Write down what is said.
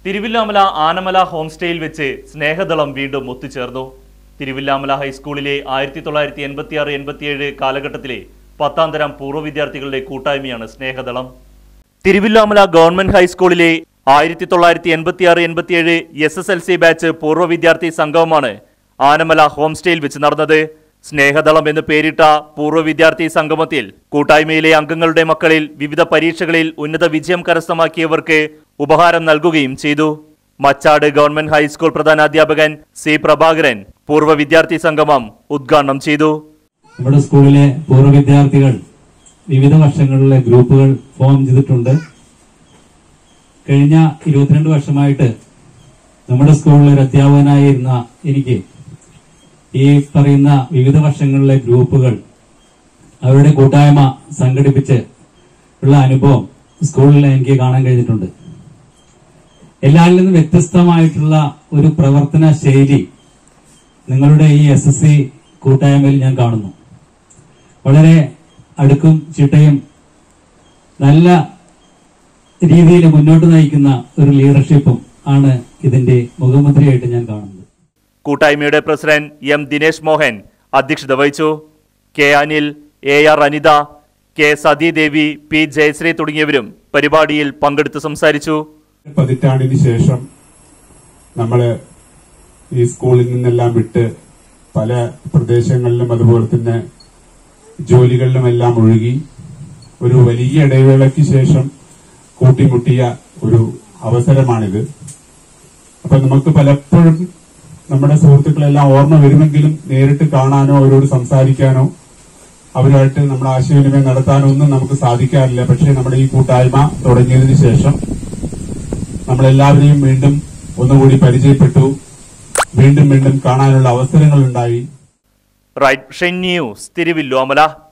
Thiruvilwamala Anamala home സ്റ്റേയിൽ വെച്ച് സ്നേഹദളം വീണ്ടും ഒത്തുചേർന്നു തിരുവില്ലാമല ഹൈസ്കൂളിലെ ആയിരത്തി തൊള്ളായിരത്തി എൺപത്തിയാറ് എൺപത്തിയേഴ് കാലഘട്ടത്തിലെ പത്താം തരം പൂർവ്വ വിദ്യാർത്ഥികളുടെ കൂട്ടായ്മയാണ് സ്നേഹദളം തിരുവില്ലാമല ഗവൺമെന്റ് ഹൈസ്കൂളിലെ ആയിരത്തി തൊള്ളായിരത്തി എൺപത്തിയാറ് എൺപത്തിയേഴ് S S L C batch പൂർവ്വ വിദ്യാർത്ഥി സംഗമമാണ് ആനമല ഹോം സ്റ്റേയിൽ വെച്ച് നടന്നത് സ്നേഹദളം എന്ന് പേരിട്ട പൂർവ്വ വിദ്യാർത്ഥി സംഗമത്തിൽ കൂട്ടായ്മയിലെ അംഗങ്ങളുടെ മക്കളിൽ വിവിധ പരീക്ഷകളിൽ ഉന്നത വിജയം കരസ്ഥമാക്കിയവർക്ക് ഉപഹാരം നൽകുകയും ചെയ്തു മച്ചാട് ഗവൺമെന്റ് ഹൈസ്കൂൾ പ്രധാനാധ്യാപകൻ സി പ്രഭാകരൻ പൂർവ്വ വിദ്യാർത്ഥി സംഗമം ഉദ്ഘാടനം ചെയ്തു നമ്മുടെ സ്കൂളിലെ പൂർവ്വ വിദ്യാർത്ഥികൾ വിവിധ വർഷങ്ങളിലെ ഗ്രൂപ്പുകൾ ഫോം ചെയ്തിട്ടുണ്ട് കഴിഞ്ഞ ഇരുപത്തിരണ്ട് വർഷമായിട്ട് നമ്മുടെ സ്കൂളിലെ ഒരു അധ്യാപകനായിരുന്ന എനിക്ക് ഈ പറയുന്ന വിവിധ വർഷങ്ങളിലെ ഗ്രൂപ്പുകൾ അവരുടെ കൂട്ടായ്മ സംഘടിപ്പിച്ച് ഉള്ള അനുഭവം സ്കൂളിൽ എനിക്ക് കാണാൻ കഴിഞ്ഞിട്ടുണ്ട് എല്ലാവരിൽ നിന്നും വ്യത്യസ്തമായിട്ടുള്ള ഒരു പ്രവർത്തന ശൈലി നിങ്ങളുടെ ഈ എസ് എസ് സി കൂട്ടായ്മയിൽ ഞാൻ കാണുന്നു വളരെ അടുക്കും ചിട്ടയും നല്ല രീതിയിൽ മുന്നോട്ട് നയിക്കുന്ന ഒരു ലീഡർഷിപ്പും ആണ് ഇതിന്റെ മുഖമുദ്രയായിട്ട് ഞാൻ കാണുന്നത് കൂട്ടായ്മയുടെ പ്രസിഡന്റ് എം ദിനേശ് മോഹൻ അധ്യക്ഷത വഹിച്ചു K Anil A R Anitha K Sathidevi P Jayashree തുടങ്ങിയവരും പരിപാടിയിൽ പങ്കെടുത്ത് സംസാരിച്ചു പതിറ്റാണ്ടിന് ശേഷം നമ്മള് ഈ സ്കൂളിൽ നിന്നെല്ലാം വിട്ട് പല പ്രദേശങ്ങളിലും അതുപോലെ തന്നെ ജോലികളിലുമെല്ലാം ഒഴുകി ഒരു വലിയ ഇടവേളയ്ക്ക് ശേഷം കൂട്ടിമുട്ടിയ ഒരു അവസരമാണിത് അപ്പൊ നമുക്ക് പലപ്പോഴും നമ്മുടെ സുഹൃത്തുക്കളെല്ലാം ഓർമ്മ വരുമെങ്കിലും നേരിട്ട് കാണാനോ അവരോട് സംസാരിക്കാനോ അവരുമായിട്ട് നമ്മുടെ ആശയവിനിമയം നടത്താനോ ഒന്നും നമുക്ക് സാധിക്കാറില്ല പക്ഷേ നമ്മുടെ ഈ കൂട്ടായ്മ തുടങ്ങിയതിനു ശേഷം നമ്മളെല്ലാവരെയും വീണ്ടും ഒന്നുകൂടി പരിചയപ്പെട്ടു വീണ്ടും വീണ്ടും കാണാനുള്ള അവസരങ്ങൾ ഉണ്ടായി റൈറ്റ് ഷൻ ന്യൂസ് തിരുവില്ലോമല